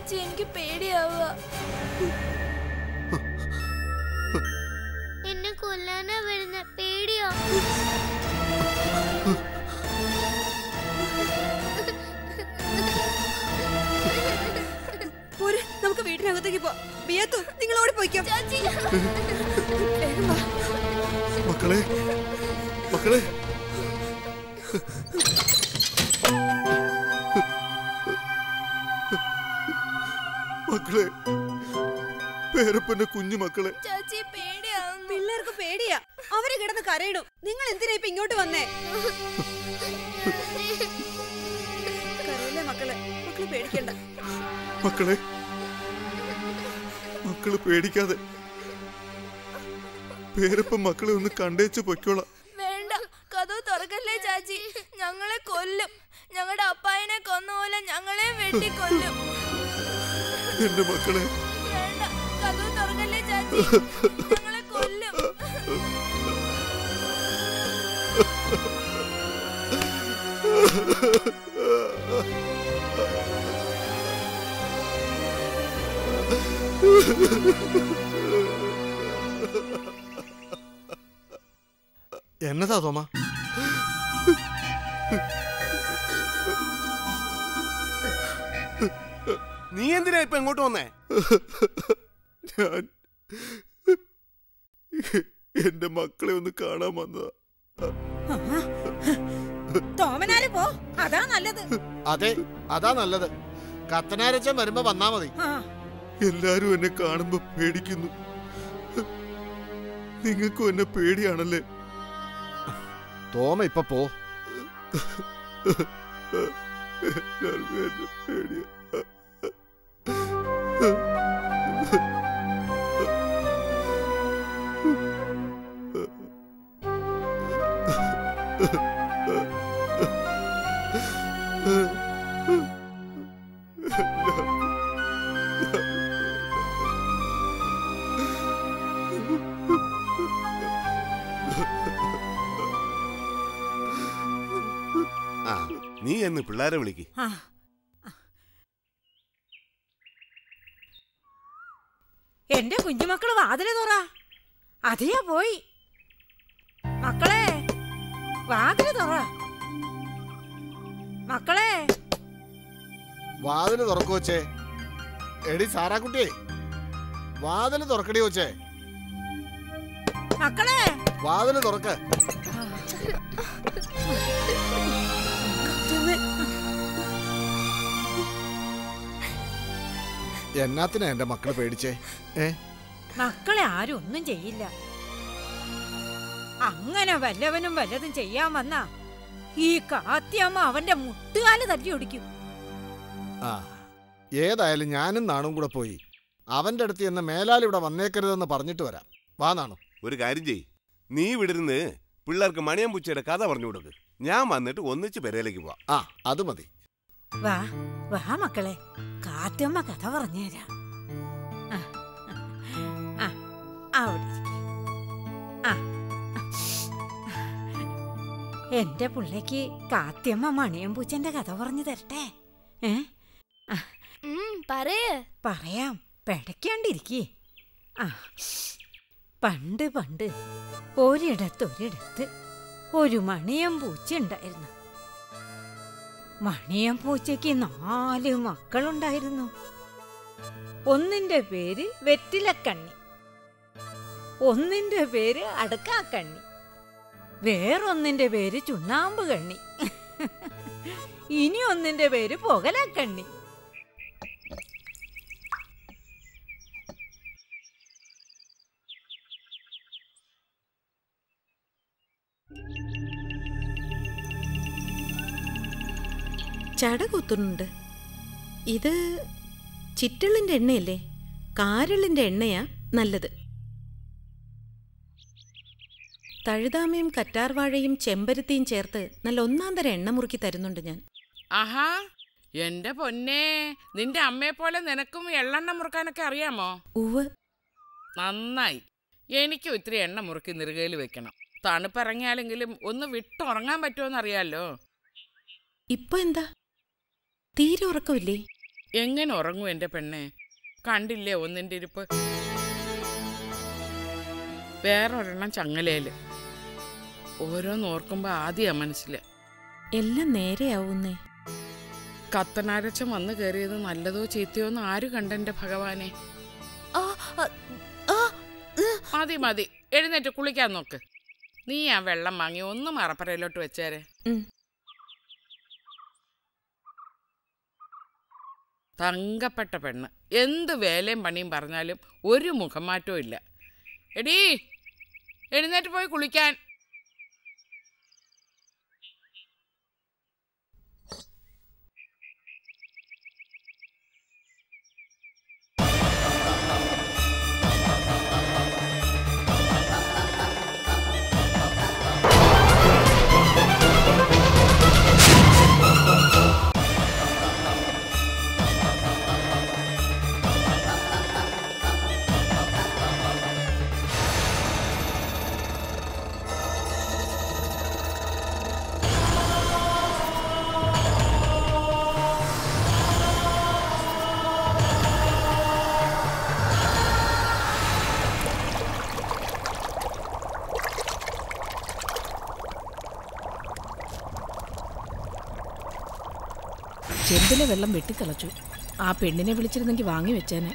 ചാച്ചി എനിക്ക് പേടിയാവുക എന്നെ കൊല്ലാനാ വരുന്ന പേടിയാ പോരെ നമുക്ക് വീട്ടിനകത്തേക്ക് പോ ബിയത്തു നിങ്ങൾ ഓടി പോയിക്കോ ചാച്ചി വേഗം വാ. മക്കളെ മക്കളെ മക്കളെ പേരപ്പന്റെ കുഞ്ഞു മക്കളെ ചാച്ചി പേടിയാവുന്നു പിള്ളേർക്ക് പേടിയാ അവര് കിടന്ന് കരയിടും നിങ്ങൾ എന്തിനാ ഇപ്പൊ ഇങ്ങോട്ട് വന്നേ കരയില്ലേ മക്കളെ മക്കള് പേടിക്കണ്ട മക്കളെ മക്കള് പേടിക്കാതെ പേരപ്പൻ മക്കളെ ഒന്ന് കണ്ടേച്ച് പൊയ്ക്കോളാം വേണ്ട കഥ തുറക്കല്ലേ ചാച്ചി ഞങ്ങളെ കൊല്ലും ഞങ്ങളുടെ അപ്പായനെ കൊന്ന പോലെ ഞങ്ങളെ വെട്ടിക്കൊല്ലും എന്റെ മക്കളെ വേണ്ട കഥ തുറക്കല്ലേ ചാച്ചി ഞങ്ങളെ കൊല്ലും എന്നതാ തോമ നീ എന്തിനാ ഇപ്പൊ ഇങ്ങോട്ട് വന്നേ ഞാൻ എന്റെ മക്കളെ ഒന്ന് കാണാൻ വന്നതാ തോമനാര് പോ അതാ നല്ലത് അതെ അതാ നല്ലത് കത്തനാരച്ചൻ വരുമ്പോ വന്നാ മതി ആ എല്ലാരും എന്നെ കാണുമ്പോ പേടിക്കുന്നു നിങ്ങൾക്കും എന്നെ പേടിയാണല്ലേ തോമ ഇപ്പൊ പോ എല്ലാവർക്കും എന്നെ പേടിയാ ആ നീ എന്ന് പിള്ളേരെ വിളിക്ക് ആ എന്റെ കുഞ്ഞുമക്കള് വാതില് തുറ അതെയാ പോയി മക്കളെ വാതില് തുറ മക്കളെ വാതില് തുറക്കു വച്ചേ എടി സാറാക്കുട്ടിയെ വാതില് തുറക്കടി വച്ചേ മക്കളെ വാതില് തുറക്ക് എന്നാത്തിനാ എന്റെ മക്കള് പേടിച്ചേ ഏ മക്കളെ ആരും ഒന്നും ചെയ്യില്ല അങ്ങനെ വല്ലവനും വല്ലതും ചെയ്യാൻ വന്ന ഈ കാത്തിയമ്മ അവന്റെ മുട്ടുകാല് തല്ലി ഒടിക്കും ആ ഏതായാലും ഞാനും നാണും കൂടെ പോയി അവന്റെ അടുത്ത് എന്ന മേലാൽ ഇവിടെ വന്നേക്കരുതെന്ന് പറഞ്ഞിട്ട് വരാം വാ നാണു ഒരു കാര്യം ചെയ് നീ വിടരുന്ന് പിള്ളേർക്ക് മണിയമ്പുച്ചയുടെ കഥ പറഞ്ഞു കൊടുക്ക് ഞാൻ വന്നിട്ട് ഒന്നിച്ച് പെരയിലേക്ക് പോവാം ആ അത് മതി വാ വാ മക്കളെ കാത്തമ്മ കഥ പറഞ്ഞുതരാം ആ, ആ, ആ, അവിടെ ഇരിക്ക്. ആ, എന്റെ പിള്ളേക്ക് കാത്യമ്മ മണിയമ്പൂച്ചന്റെ കഥ പറഞ്ഞു തരട്ടെ ഏ ഉം, പറയ് പറയാം പെടയ്ക്കാണ്ടിരിക്കേ ആ പണ്ട് പണ്ട് ഒരിടത്തൊരിടത്ത് ഒരു മണിയം പൂച്ച ഉണ്ടായിരുന്നു മണിയം പൂച്ചയ്ക്ക് നാല് മക്കളുണ്ടായിരുന്നു ഒന്നിന്റെ പേര് വെറ്റിലക്കണ്ണി ഒന്നിന്റെ പേര് അടക്കാക്കണ്ണി വേറൊന്നിന്റെ പേര് ചുണ്ണാമ്പ് കണ്ണി ഇനി ഒന്നിന്റെ പേര് പുകലക്കണ്ണി ചട കുത്തുന്നുണ്ട് ഇത് ചിറ്റളിൻ്റെ എണ്ണയല്ലേ കാരളിൻ്റെ എണ്ണയാ നല്ലത് തഴുതാമയും കറ്റാർവാഴയും ചെമ്പരത്തിയും ചേർത്ത് നല്ല ഒന്നാം തരം എണ്ണ മുറുക്കി തരുന്നുണ്ട് ഞാൻ ആഹാ എന്റെ പൊന്നെ നിന്റെ അമ്മയെ പോലെ നിനക്കും എള്ളെണ്ണ മുറുക്കാനൊക്കെ അറിയാമോ ഉവ് നന്നായി എനിക്കും ഇത്തിരി എണ്ണ മുറുക്കി നെറുകയിൽ വെക്കണം തണുപ്പിറങ്ങിയാലെങ്കിലും ഒന്ന് വിട്ടുറങ്ങാൻ പറ്റുമോന്ന് അറിയാലോ ഇപ്പൊ എന്താ തീരെ ഉറക്കമില്ലേ എങ്ങനെ ഉറങ്ങും എൻ്റെ പെണ്ണെ കണ്ടില്ലേ ഒന്നിൻ്റെ ഇരിപ്പ് വേറൊരെണ്ണം ചങ്ങലയില് ഓരോന്ന് ഓർക്കുമ്പോൾ ആദ്യം മനസ്സിൽ എല്ലാം നേരെയാവുന്നേ കത്തനാരച്ചൻ വന്നു കയറിയത് നല്ലതോ ചീത്തയോ എന്ന് ആര് കണ്ടെന്റെ ഭഗവാനെ ആ, ആ, ആ, ഉം. മതി മതി എഴുന്നേറ്റ് കുളിക്കാൻ നോക്ക് നീ ആ വെള്ളം വാങ്ങി ഒന്ന് മറപ്പറയിലോട്ട് വെച്ചേരെ ഉം. തങ്കപ്പെട്ട പെണ്ണ് എന്ത് വേലയും പണിയും പറഞ്ഞാലും ഒരു മുഖം മാറ്റവും ഇല്ല എടീ എഴുന്നേറ്റ് പോയി കുളിക്കാൻ ചെമ്പിലെ വെള്ളം വെട്ടിത്തിളച്ചു ആ പെണ്ണിനെ വിളിച്ചിരുന്നെങ്കിൽ വാങ്ങി വെച്ചേനെ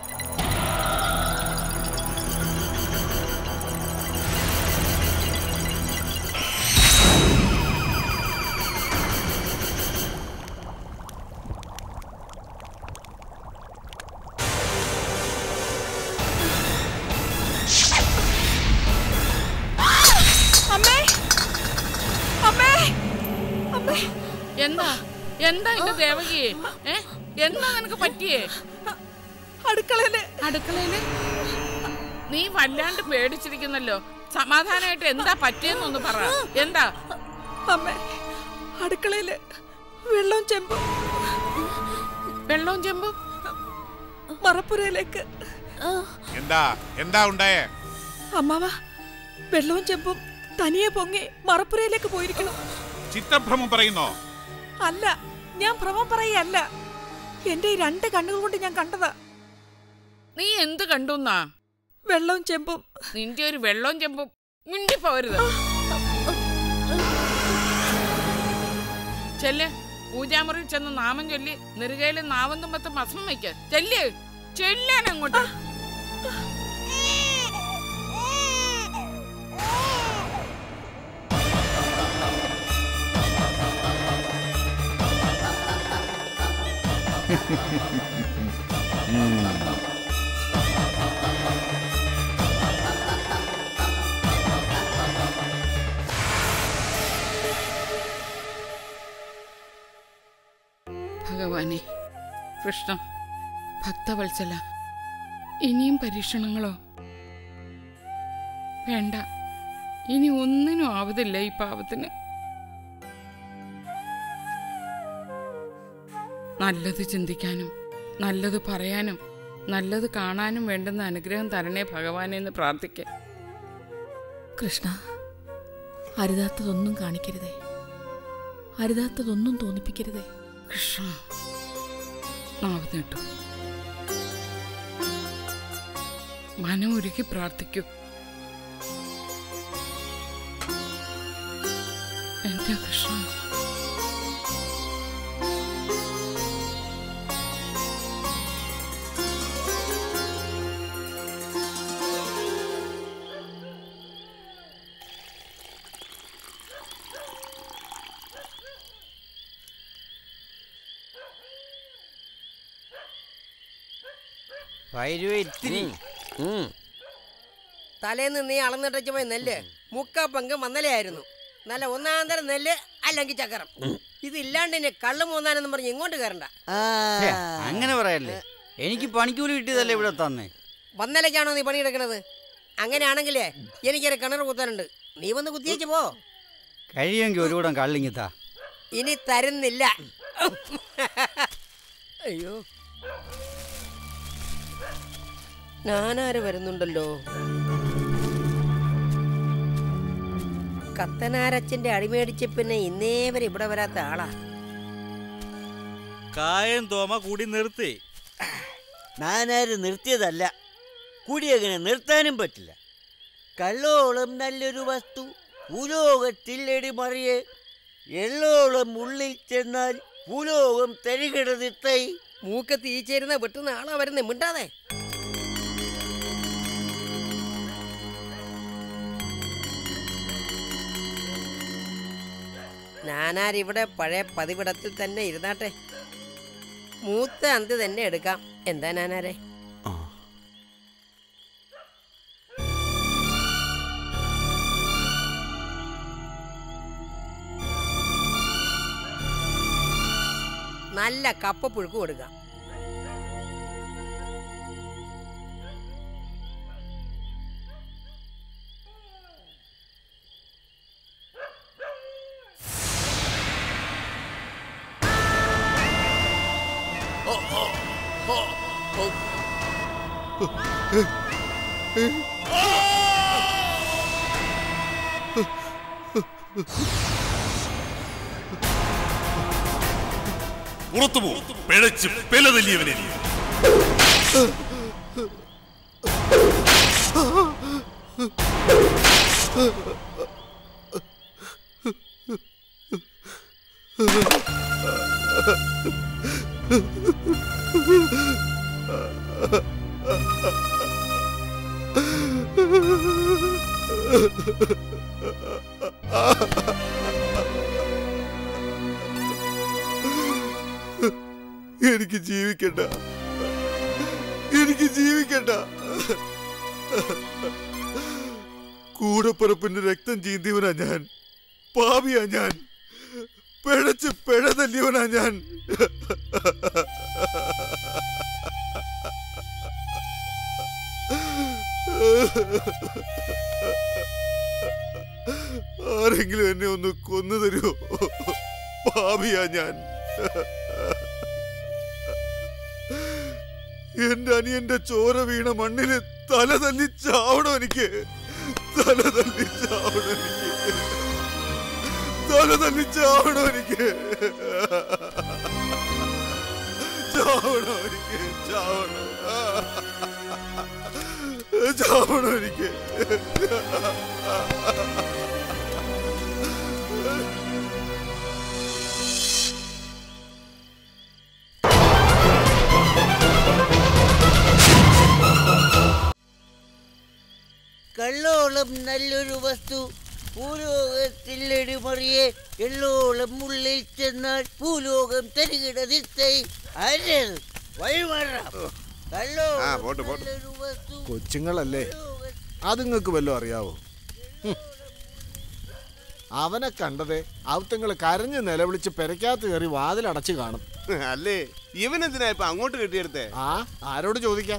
അമ്മേ അമ്മേ അമ്മേ എന്താ എന്താ എന്റെ ദേവകിയെ ഏ എന്താ നിനക്ക് പറ്റിയേ അടുക്കളയില് അടുക്കളയില് നീ വല്ലാണ്ട് പേടിച്ചിരിക്കുന്നല്ലോ സമാധാനമായിട്ട് എന്താ പറ്റിയെന്നൊന്ന് പറ എന്താ അമ്മേ അടുക്കളയില് വെള്ളവും ചെമ്പും വെള്ളവും ചെമ്പും മറപ്പുരയിലേക്ക് എന്താ എന്താ ഉണ്ടായേ അമ്മാവ വെള്ളവും ചെമ്പും തനിയെ പൊങ്ങി മറപ്പുരയിലേക്ക് പോയിരിക്കണം ചിത്രഭ്രമം പറയുന്നോ അല്ല ഞാൻ ഭ്രമം പറയല്ല എന്റെ ഈ രണ്ട് കണ്ണുകൾ കൊണ്ട് ഞാൻ കണ്ടതാ നീ എന്ത് കണ്ടുന്നാ വെള്ളവും ചെമ്പും നിന്റെ ഒരു വെള്ളവും ചെമ്പും മിണ്ടിപ്പോരുത് ചെല്ല് പൂജാമുറിയിൽ ചെന്ന് നാമം ചൊല്ലി നെറുകയിൽ നാവം തുമ്പത്ത് ഭസ്മം വയ്ക്ക ചെല്ല് ചെല്ലാൻ അങ്ങോട്ട് ഭഗവാനെ കൃഷ്ണ ഭക്തവത്സല ഇനിയും പരീക്ഷണങ്ങളോ വേണ്ട ഇനി ഒന്നിനും ആവതില്ല ഈ പാവത്തിന് നല്ലത് ചിന്തിക്കാനും നല്ലത് പറയാനും നല്ലത് കാണാനും വേണ്ടുന്ന അനുഗ്രഹം തരണേ ഭഗവാനെ എന്ന് പ്രാർത്ഥിക്കാം കൃഷ്ണ അരുതാത്തതൊന്നും കാണിക്കരുതേ അരുതാത്തതൊന്നും തോന്നിപ്പിക്കരുതേ കൃഷ്ണ നാവ് നീട്ടു മനം ഒരുക്കി പ്രാർത്ഥിക്കൂ എന്റെ കൃഷ്ണ ഇത്തിരി തലേന്ന് നീ അളന്നിട്ടു പോയ നെല്ല് മുക്കാ പങ്ക് മന്നലയായിരുന്നു നല്ല ഒന്നാം തരം നെല്ല് അല്ലെങ്കിൽ ചക്കരം ഇതില്ലാണ്ട് ഇനി കള്ളു മൂന്നാനെന്ന് പറഞ്ഞ് ഇങ്ങോട്ട് കയറണ്ട ഛെ, അങ്ങനെ പറയല്ലേ എനിക്ക് പണിക്കൂലി കിട്ടിയതല്ലേ ഇവിടെ തന്നെ വന്നലയ്ക്കാണോ നീ പണിയെടുക്കണത് അങ്ങനെയാണെങ്കിലേ എനിക്കൊരു കിണർ കുത്താനുണ്ട് നീ വന്ന് കുത്തിയേച്ച് പോ കഴിയുമെങ്കിൽ ഒരു കൂടം കള്ളിങ്ങിത്താ ഇനി തരുന്നില്ല അയ്യോ ഞാനാര് വരുന്നുണ്ടല്ലോ കത്തനാരച്ചന്റെ അടിമേടിച്ച് പിന്നെ ഇന്നേ വരെ ഇവിടെ വരാത്ത ആളാ കായം തോമ കൂടി നിർത്തി ഞാനാര് നിർത്തിയതല്ല കൂടി അങ്ങനെ നിർത്താനും പറ്റില്ല കള്ളോളം നല്ലൊരു വസ്തു ഭൂലോകത്തിൽ എടിമറിയെ എള്ളോളം ഉള്ളിൽ ചെന്നാൽ ഭൂലോകം തരികിടതിത്തൈ മൂക്കത്ത് ഈ ചേരുന്ന വെട്ടുന്ന ആളാ വരുന്നേ മിണ്ടാതെ ഞാനാരിവിടെ പഴയ പതിവിടത്തിൽ തന്നെ ഇരുന്നാട്ടെ മൂത്ത അന്തി തന്നെ എടുക്കാം എന്താ നാനാരെ നല്ല കപ്പ പുഴുക്ക് കൊടുക്കാം പുറത്തു പോ പിഴച്ച് പെല തല്ലിയവനെ നീ. എനിക്ക് ജീവിക്കണ്ട എനിക്ക് ജീവിക്കണ്ട കൂടപ്പുറപ്പിന്റെ രക്തം ചീന്തിയവനാ ഞാൻ പാപിയാ ഞാൻ പിഴച്ച് പിഴ തല്ലിയവനാ ഞാൻ ആരെങ്കിലും എന്നെ ഒന്ന് കൊന്നു തരുമോ പാപിയാ ഞാൻ എന്റെ അനിയന്റെ ചോര വീണ മണ്ണില് തല തല്ലി ചാവണം എനിക്ക് തല തല്ലി ചാവണം എനിക്ക് തല തല്ലി ചാവണം എനിക്ക് ചാവണം എനിക്ക് ചാവണം ചാവണം എനിക്ക് കള്ളോളം നല്ലൊരു വസ്തു ഭൂലോകത്തിൽ എടിമറിയെ എള്ളോളം ഉള്ളിൽ ചെന്നാൽ ഭൂലോകം തരികിടതിത്തൈ ആരത് വഴിമാറാം ആ പോട്ട് പോട്ട് കൊച്ചുങ്ങളല്ലേ അതുങ്ങൾക്ക് വല്ലതും അറിയാവോ ഹും. അവനെ കണ്ടതേ അവത്തങ്ങൾ കരഞ്ഞ് നിലവിളിച്ച് പെരക്കകത്ത് കയറി വാതിലടച്ച് കാണും അല്ലേ ഇവനെന്തിനാ ഇപ്പൊ അങ്ങോട്ട് കെട്ടിയെടുത്തേ ആ ആരോട് ചോദിക്കാം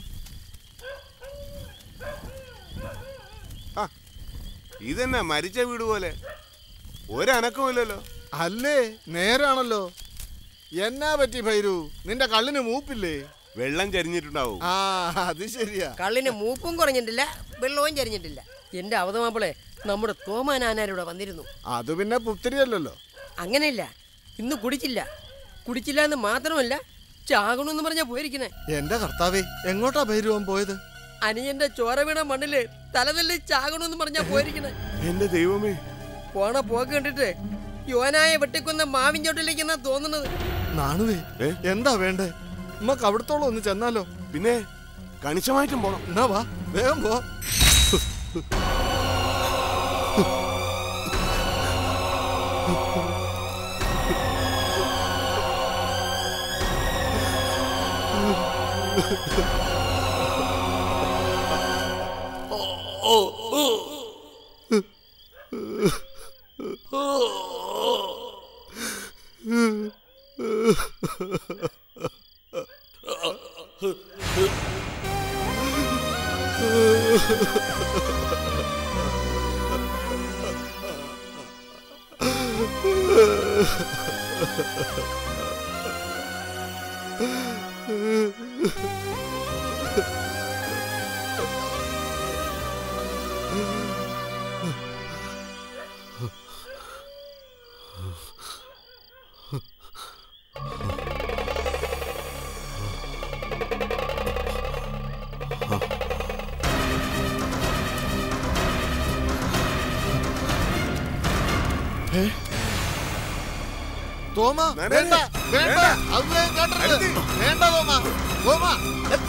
ഇതെന്നാ മരിച്ച വീട് പോലെ ഒരനക്കമില്ലല്ലോ അല്ലേ നേരാണല്ലോ എന്നാ പറ്റി ഭൈരു നിന്റെ കള്ളിന് മൂപ്പില്ലേ വെള്ളം ചരിഞ്ഞിട്ടുണ്ടാവും ആ അത് ശരിയാ കള്ളിന് മൂപ്പും കുറഞ്ഞിട്ടില്ല വെള്ളവും ചരിഞ്ഞിട്ടില്ല എന്റെ അവതമാപ്പിളെ നമ്മുടെ തോമാനാനാരിവിടെ വന്നിരുന്നു അത് പിന്നെ പുത്തിരിയല്ലല്ലോ അങ്ങനെയില്ല ഇന്ന് കുടിച്ചില്ല കുടിച്ചില്ല എന്ന് മാത്രമല്ല ചാകണമെന്ന് പറഞ്ഞാ പോയിരിക്കണേ എന്റെ കർത്താവേ എങ്ങോട്ടാ ഭൈരുവൻ പോയത് അനിയന്റെ ചോര വീണ മണ്ണില് തലതല്ലി ചാകണമെന്ന് പറഞ്ഞാ പോയിരിക്കണേ എന്റെ ദൈവമേ പോണ പോക്ക് കണ്ടിട്ട് യോനായ വെട്ടിക്കൊന്ന മാവിൻ ചോട്ടിലേക്കെന്നാ തോന്നുന്നത് നാണുവേ എന്താ വേണ്ടേ നമുക്ക് അവിടത്തോളം ഒന്ന് ചെന്നാലോ പിന്നെ കണിശമായിട്ടും പോണം എന്നാ വാ വേഗം പോ തോമ വേണ്ട വേണ്ട അത് ഞാൻ കേട്ടരുത് വേണ്ട തോമ തോമ